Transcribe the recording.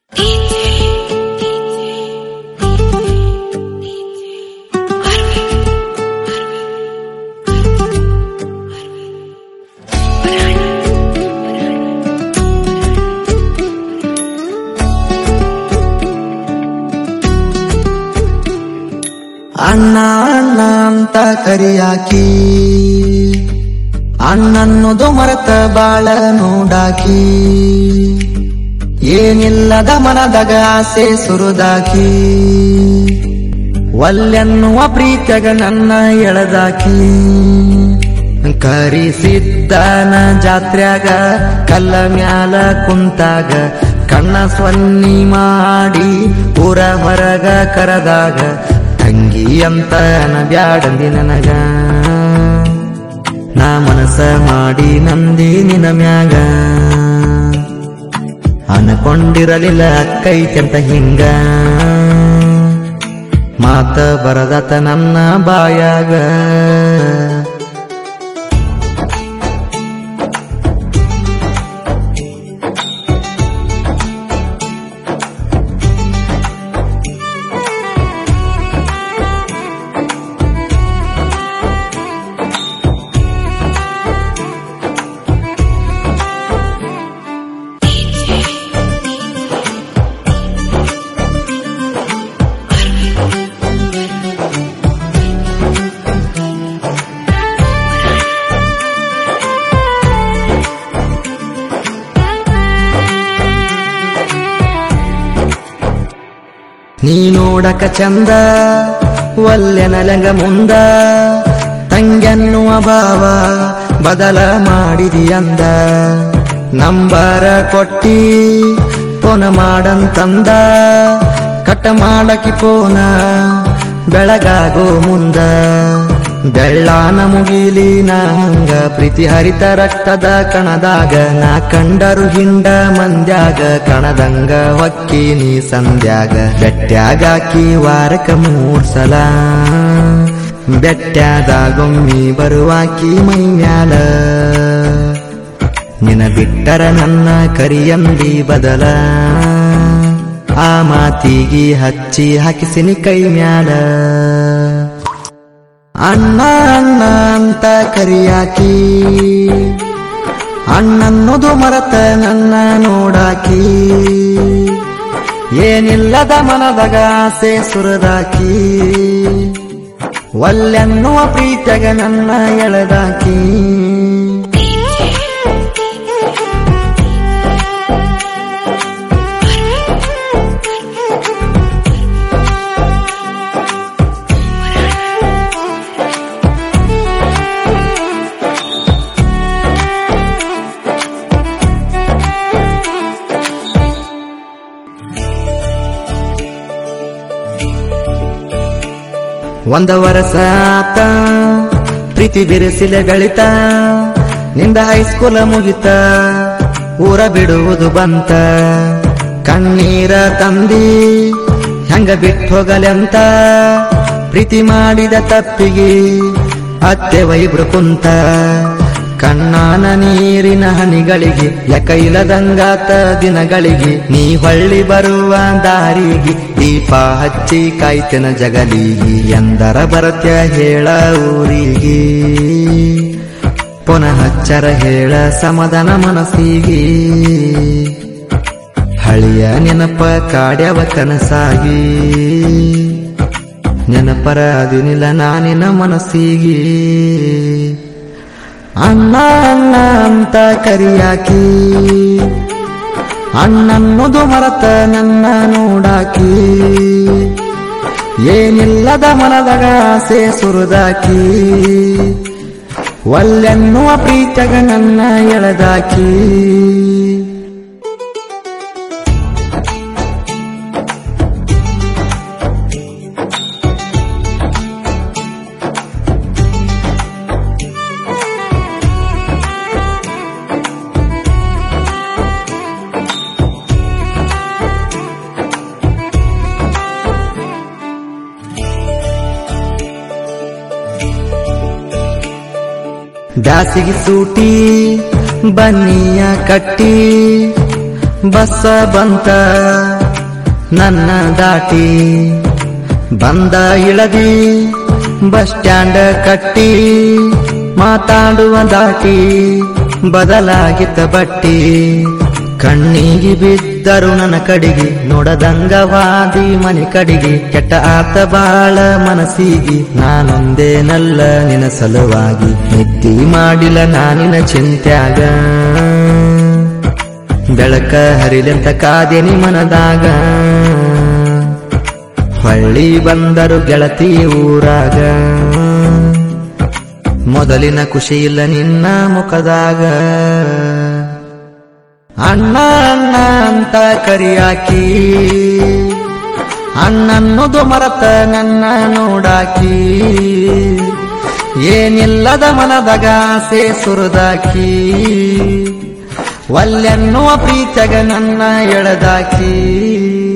ಅಣ್ಣ ಅಣ್ಣ ಅಂತ ಕರಿಯಾಕಿ ಅಣ್ಣನ್ನೋದು ಮರೆತ ಬಾಳ ನೋಡಾಕಿ ಏನಿಲ್ಲದ ಮನದಾಗ ಆಸೆ ಸುರುದಾಕಿ ಒಲ್ಲೆನ್ನುವ ಪ್ರೀತಿಯಾಗ ನನ್ನ ಎಳೆದಾಕಿ ಕರಿಸಿದ್ದಾನ ಜಾತ್ರ್ಯಾಗ ಕಲ್ಲ ಮ್ಯಾಲ ಕುಂತಾಗ ಕಣ್ಣ ಸ್ವನ್ನಿ ಮಾಡಿ ಊರ ಹೊರಗ ಕರದಾಗ ತಂಗಿ ಅಂತ ಬ್ಯಾಡಂದಿ ನನಗ ನಾ ಮನಸ ಮಾಡಿ ನಂದಿ ನಿನ ಮ್ಯಾಗ ಅನ್ಕೊಂಡಿರಲಿಲ್ಲ ಅಕ್ಕೈತೆಂತ ಹಿಂಗ ಮಾತ ಬರದತ ನನ್ನ ಬಾಯಾಗ ನೀ ನೋಡಕ ಚಂದ ಒಲ್ಲೆನಲಂಗ ಮುಂದ ತಂಗೆನ್ನುವ ಭಾವ ಬದಲ ಮಾಡಿದಿಯಂದ ನಂಬರ ಕೊಟ್ಟಿ ಪೋನ ಮಾಡಂತಂದ ಕಟ್ಟ ಮಾಡಕಿ ಪೋನ ಬೆಳಗಾಗೋ ಮುಂದ ಬೆಳ್ಳಾನ ಮುಗಿಲಿನ ಹಂಗ ಪ್ರೀತಿ ಹರಿತ ರಕ್ತದ ಕಣದಾಗ ನಾ ಕಂಡರು ಹಿಂಡ ಮಂದ್ಯಾಗ ಕಣದಂಗ ಹೊಕ್ಕಿ ನೀ ಸಂಧ್ಯಾಗ ಬೆಟ್ಟ್ಯಾಗಾಕಿ ವಾರಕ ಮೂರ್ಸಲ ಬೆಟ್ಟ್ಯಾದಾಗೊಮ್ಮಿ ಬರುವಾಕಿ ಮೈ ಮ್ಯಾಲ ನಿನ ಬಿಟ್ಟರ ನನ್ನ ಕರಿಯಂದಿ ಬದಲ ಆ ಮಾತಿಗಿ ಹಚ್ಚಿ ಹಾಕಿಸಿನಿ ಕೈ ಮ್ಯಾಲ ಅಣ್ಣ ಅಣ್ಣ ಅಂತ ಕರಿಯಾಕಿ ಅಣ್ಣನ್ನೋದು ಮರತ ನನ್ನ ನೋಡಾಕಿ ಏನಿಲ್ಲದ ಮನದಾಗ ಆಸೆ ಸುರದಾಕಿ ಒಲ್ಲೆನ್ನುವ ಪ್ರೀತಿಯಾಗ ನನ್ನ ಎಳೆದಾಕಿ ಒಂದ ವರಸ ಆತ ಪ್ರೀತಿ ಬಿರುಸಿಲ ಗಳಿತ ನಿಂದ ಹೈಸ್ಕೂಲ ಮುಗಿತ ಊರ ಬಿಡುವುದು ಬಂತ ಕಣ್ಣೀರ ತಂದಿ ಹೆಂಗ ಬಿಟ್ಟು ಹೋಗಲೆಂತ ಪ್ರೀತಿ ಮಾಡಿದ ತಪ್ಪಿಗೆ ಅತ್ತೆ ವೈಬ್ರು ಕುಂತ ಕಣ್ಣಾನ ನೀರಿನ ಹನಿಗಳಿಗೆ ಯಕೈಲದಂಗಾತ ದಿನಗಳಿಗೆ ನೀ ಹೊಳ್ಳಿ ಬರುವ ದಾರಿಗೆ ದೀಪ ಹಚ್ಚಿ ಕಾಯ್ತನ ಜಗಲಿಗಿ ಎಂದರ ಬರತ್ಯ ಹೇಳ ಊರಿಗೆ ಪುನಃ ಹಚ್ಚರ ಹೇಳ ಸಮಾಧಾನ ಮನಸ್ಸಿಗೆ ಹಳಿಯ ನೆನಪ ಕಾಡ್ಯವ ಕನಸಾಗಿ ನೆನಪರ ಅದಿನಿಲ್ಲ ನಾನಿನ ಮನಸ್ಸಿಗೆ ಅಣ್ಣ ಅಣ್ಣ ಅಂತ ಕರಿಯಾಕಿ ಅಣ್ಣನ್ನೋದು ಮರತ ನನ್ನ ನೋಡಾಕಿ ಏನಿಲ್ಲದ ಮನದಾಗ ಆಸೆ ಸುರಿದಾಕಿ ಒಲ್ಲೆನ್ನುವ ಪ್ರೀತಗ ನನ್ನ ಎಳೆದಾಕಿ ಬ್ಯಾಸಿಗೆ ಸೂಟಿ ಬನ್ನಿಯ ಕಟ್ಟಿ ಬಸ್ಸ ಬಂತ ನನ್ನ ದಾಟಿ ಬಂದ ಇಳದಿ ಬಸ್ ಸ್ಟ್ಯಾಂಡ್ ಕಟ್ಟಿ ಮಾತಾಡುವ ದಾಟಿ ಬದಲಾಗಿದ್ದ ಬಟ್ಟಿ ಕಣ್ಣಿಗೆ ಬಿದ್ದರು ನನ್ನ ಕಡಿಗೆ ನೋಡದಂಗವಾದಿ ಮನೆ ಕಡಿಗೆ ಕೆಟ್ಟ ಆತ ಬಾಳ ಮನಸ್ಸಿಗೆ ನಾನೊಂದೇನಲ್ಲ ನಿನ ಸಲುವಾಗಿ ನಿದ್ದಿ ಮಾಡಿಲ್ಲ ನಾನಿನ ಚಿಂತ್ಯಾಗ ಬೆಳಕ ಹರಿಲೆಂತ ಕಾದೇನಿ ಮನದಾಗ ಹೊಳ್ಳಿ ಬಂದರು ಗೆಳತಿ ಊರಾಗ ಮೊದಲಿನ ಖುಷಿ ಇಲ್ಲ ನಿನ್ನ ಮುಖದಾಗ ಅಣ್ಣ ಅಣ್ಣ ಅಂತ ಕರಿಯಾಕಿ ಅಣ್ಣನ್ನೋದು ಮರತ ನನ್ನ ನೋಡಾಕಿ ಏನಿಲ್ಲದ ಮನದಾಗ ಆಸೆ ಸುರಿದಾಕಿ ಒಲ್ಲೆನ್ನುವ ಪ್ರೀತಗ ನನ್ನ ಎಳೆದಾಕಿ